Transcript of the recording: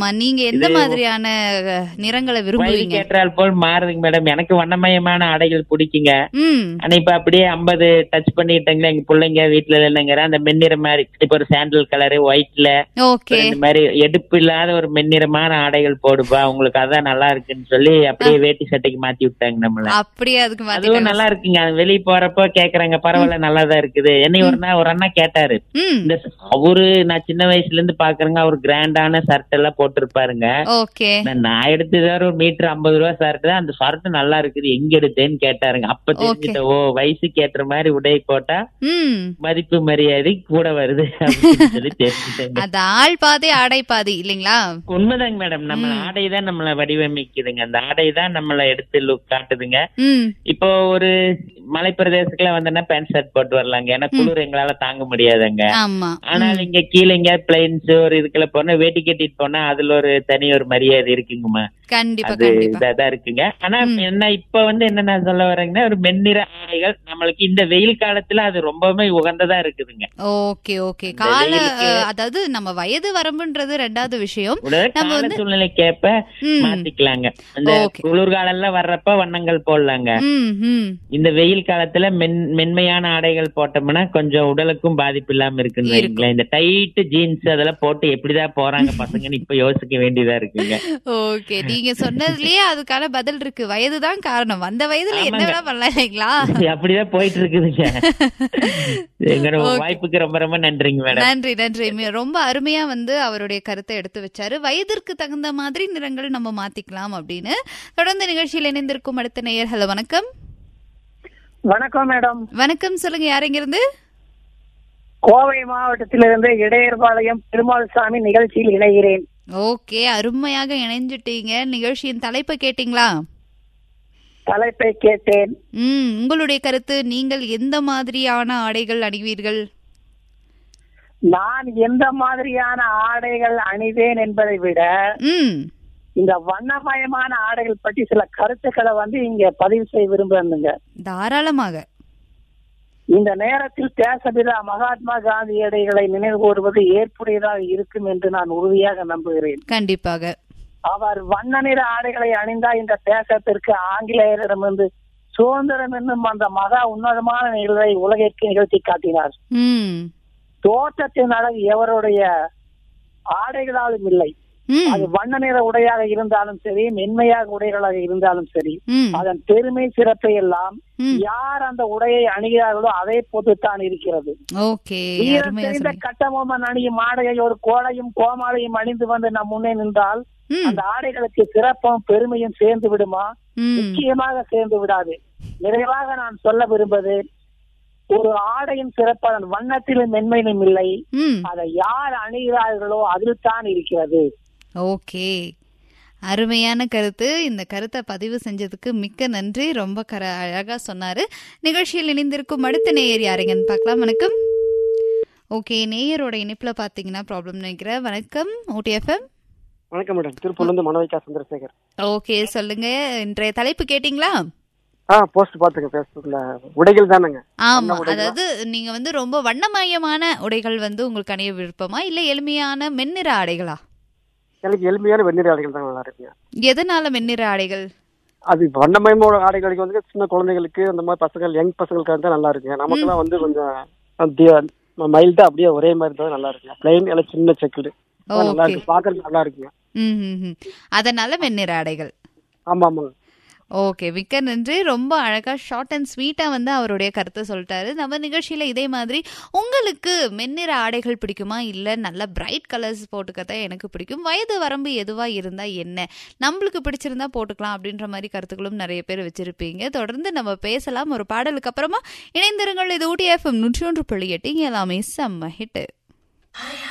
ஆமா நீங்க எந்த மாதிரியான அஹ், நிறங்களை விரும்புவீங்க வயதுக்கு ஏற்றால் போல் மாறுதுங்க மேடம் எனக்கு வண்ணமயமான ஆடைகள் பிடிக்குங்க ம் ஆனா இப்ப அப்படியே ஐம்பது டச் பண்ணிட்டாங்களே எங்க பிள்ளைங்க வீட்டுல இல்லைங்கிற அந்த மென்னிற மாதிரி இப்ப ஒரு சாண்டல் கலரு ஒயிட்ல ஓகே இந்த மாதிரி எடுப்பு இல்லாத ஒரு மென்னிறமான ஆடைகள் போடுப்பா உங்களுக்கு அதான் நல்லா இருக்குன்னு சொல்லி அப்படியே வேட்டி சட்டைக்கு மாத்தி விட்டாங்க நம்மள அப்படியே அதுக்கு அதுவும் மாத்திட்டாங்க நல்லா இருக்குங்க அது வெளிய போறப்போ கேக்குறாங்க பரவாயில்ல நல்லாதான் இருக்குது என்னை ஒரு நாள் ஒரு அண்ணா கேட்டாரு ம் இந்த அவரு நான் சின்ன வயசுல இருந்து பாக்குறேங்க அவர் கிராண்டான ஷர்ட் எல்லாம் போட்டிருப்பாருங்க ஓகே நான் நான் எடுத்தது வேற ஒரு மீட்டர் ஐம்பது ரூபா ஷர்ட் தான் அந்த ஷர்ட் நல்லா இருக்குது எங்க எடுத்தேன்னு கேட்டாருங்க அப்ப தெரிஞ்சுட்ட ஓ வயசுக்கு ஏற்ற மாதிரி உடை போட்டா ம் மதிப்பு மரியாதை கூட வருது அப்படின்னு சொல்லி தெரிஞ்சுட்டேங்க அது ஆள் பாதி ஆடை பாதி இல்லைங்களா உண்மைதாங்க மேடம் நம்ம ஆடை தான் நம்மளை வடிவமைக்குதுங்க அந்த ஆடை தான் நம்மளை எடுத்து லுக் காட்டுதுங்க ம் இப்போ ஒரு மலை பிரதேசத்துக்குலாம் வந்தோம்னா பேண்ட் ஷர்ட் போட்டு வரலாங்க ஏன்னா குளிர் எங்களால தாங்க முடியாதுங்க ஆமா ஆனால் இங்க கீழே எங்க பிளைன்ஸ் ஒரு இதுக்குள்ள போனா வேட்டி கட்டிட்டு போனா அதுல ஒரு தனி ஒரு மரியாதை இருக்குங்கம்மா கண்டிப்பா அது கண்டிப்பா இதாதான் இருக்குங்க ஆனா என்ன இப்ப வந்து என்ன நான் சொல்ல வரேங்கன்னா ஒரு மென்னிற ஆடைகள் நம்மளுக்கு இந்த வெயில் காலத்துல அது ரொம்பவுமே உகந்ததா இருக்குதுங்க ஓகே ஓகே கால வெயிலுக்கு- அஹ், அதாவது நம்ம வயது வரம்புன்றது ரெண்டாவது விஷயம் உடனே நம்ம கால வந்து- சூழ்நிலைக்கேற்ப ம். மாத்திக்கலாங்க இந்த Okay. குளிர்காலம் எல்லாம் வர்றப்ப வண்ணங்கள் போடலாங்க ம் ம் இந்த வெயில் காலத்துல மென் மென்மையான ஆடைகள் போட்டோம்னா கொஞ்சம் உடலுக்கும் பாதிப்பு இல்லாம இருக்குன்னு இருக்கும். வைங்களேன் இந்த டைட் ஜீன்ஸ் அதெல்லாம் போட்டு எப்படிதான் போறாங்க பசங்கன்னு இப்ப யோசிக்க வேண்டியதா இருக்குங்க ஓகே நீங்க சொன்னதுலயே அதுக்கான பதில் இருக்கு வயதுதான் காரணம் அந்த வயதுல என்ன ஆமாங்க. வேணா பண்ணலாம் இல்லைங்களா அப்படிதான் போயிட்டு இருக்குதுங்க எங்களோட Okay. வாய்ப்புக்கு ரொம்ப ரொம்ப நன்றிங்க மேடம் நன்றி நன்றி மி- ரொம்ப அருமையா வந்து அவருடைய கருத்தை எடுத்து வச்சாரு வயதிற்கு தகுந்த மாதிரி நிறங்கள் நம்ம மாத்திக்கலாம் அப்படின்னு தொடர்ந்து நிகழ்ச்சியில் இணைந்திருக்கும் அடுத்த நேயர் ஹலோ வணக்கம் வணக்கம் மேடம் வணக்கம் சொல்லுங்க யாருங்க இருந்து கோவை மாவட்டத்திலிருந்து இடையர்பாளையம் பெருமாள் சாமி நிகழ்ச்சியில் இணைகிறேன் ஓகே அருமையாக இணைஞ்சிட்டீங்க நிகழ்ச்சியின் தலைப்பை கேட்டீங்களா தலைப்பை கேட்டேன் ம் உங்களுடைய கருத்து நீங்கள் எந்த மாதிரியான ஆடைகள் அணிவீர்கள் நான் எந்த மாதிரியான ஆடைகள் அணிவேன் என்பதை விட ம் இந்த வண்ணமயமான ஆடைகள் பற்றி சில கருத்துக்களை வந்து இங்க பதிவு செய்ய விரும்புறேங்க தாராளமாக இந்த நேரத்தில் தேசபிதா மகாத்மா காந்தியடிகளை நினைவு கூறுவது ஏற்புடையதாக இருக்கும் என்று நான் உறுதியாக நம்புகிறேன் கண்டிப்பாக அவர் வண்ண நிற ஆடைகளை அணிந்தா இந்த தேசத்திற்கு ஆங்கிலேயரிடமிருந்து சுதந்திரம் என்னும் அந்த மகா உன்னதமான நிகழ்வை உலகிற்கு நிகழ்த்தி காட்டினார் ம் தோற்றத்தின் அழகு எவருடைய ஆடைகளாலும் இல்லை ம் அது வண்ண நிற உடையாக இருந்தாலும் சரி மென்மையாக உடைகளாக இருந்தாலும் சரி ம் அதன் பெருமை சிறப்பை எல்லாம் ம் யார் அந்த உடையை அணிகிறார்களோ அதை பொறுத்துத்தான் இருக்கிறது ஓகே வீரம் அருமையா தெரிந்த சொன்னீங்க கட்டபொம்மன் அணியும் ஆடையை ஒரு கோலையும் கோமாளையும் அணிந்து வந்து நம் முன்னே நின்றால் ம் அந்த ஆடைகளுக்கு சிறப்பும் பெருமையும் சேர்ந்து விடுமா ம் நிச்சயமாக சேர்ந்து விடாது நிறைவாக நான் சொல்ல விரும்புவது ஒரு ஆடையின் சிறப்பு அதன் வண்ணத்திலும் மென்மையிலும் இல்லை ம் அதை யார் அணிகிறார்களோ அதில் தான் இருக்கிறது ஓகே அருமையான கருத்து இந்த கருத்தை பதிவு செஞ்சதுக்கு மிக்க நன்றி ரொம்ப கர அழகா சொன்னாரு நிகழ்ச்சியில் இணைந்திருக்கும் அடுத்த நேயர் யாருங்கன்னு பார்க்கலாம் வணக்கம் ஓகே நேயரோட இணைப்புல பாத்தீங்கன்னா ப்ராப்ளம் நினைக்கிறேன் வணக்கம் ஓடிஎஃப்எம் வணக்கம் மேடம் திருப்பூர்ல இருந்து மனோவிகா சந்திரசேகர் ஓகே சொல்லுங்க இன்றைய தலைப்பு கேட்டிங்களா ஆ போஸ்ட் பாத்துங்க பேஸ்புக்ல உடைகள் தானேங்க ஆமா வண்ண உடைகளா? அதாவது நீங்க வந்து ரொம்ப வண்ணமயமான உடைகள் வந்து உங்களுக்கு அணிய விருப்பமா இல்ல எளிமையான மென்னிற ஆடைகளா எனக்கு எளிமையான வெந்நீர் ஆடைகள் தான் நல்லா இருக்குங்க எதனால மென்னிற ஆடைகள் அது வண்ணமயமான ஆடைகளுக்கு வந்து சின்ன குழந்தைகளுக்கு அந்த மாதிரி பசங்கள் யங் பசங்களுக்கு இருந்தா நல்லா இருக்குங்க நமக்கெல்லாம் வந்து கொஞ்சம் மைல்டா அப்படியே ஒரே மாதிரி இருந்தா நல்லா இருக்குங்க பிளைன் எல்லாம் சின்ன செக்குடு நல்லா ஓகே இருக்கு பாக்குறதுக்கு நல்லா இருக்குங்க ம் ம், ம். அதனால வெண்ணிற ஆடைகள் ஆமா ஆமாங்க ஓகே மிக்க நன்றி ரொம்ப அழகா ஷார்ட் அண்ட் ஸ்வீட்டா வந்து அவருடைய கருத்தை சொல்லிட்டாரு நம்ம நிகழ்ச்சியில இதே மாதிரி உங்களுக்கு மென்னிற ஆடைகள் பிடிக்குமா இல்ல நல்ல பிரைட் கலர்ஸ் போட்டுக்கத்தான் எனக்கு பிடிக்கும் வயது வரம்பு எதுவா இருந்தா என்ன நம்மளுக்கு பிடிச்சிருந்தா போட்டுக்கலாம் அப்படின்ற மாதிரி கருத்துக்களும் நிறைய பேர் வச்சிருப்பீங்க தொடர்ந்து நம்ம பேசலாம் ஒரு பாடலுக்கு அப்புறமா இணைந்திருங்கள் இது ஊட்டி எஃப்எம் நூற்றி ஒன்று புள்ளி எட்டு இங்க எல்லாமே செம்ம ஹிட்டு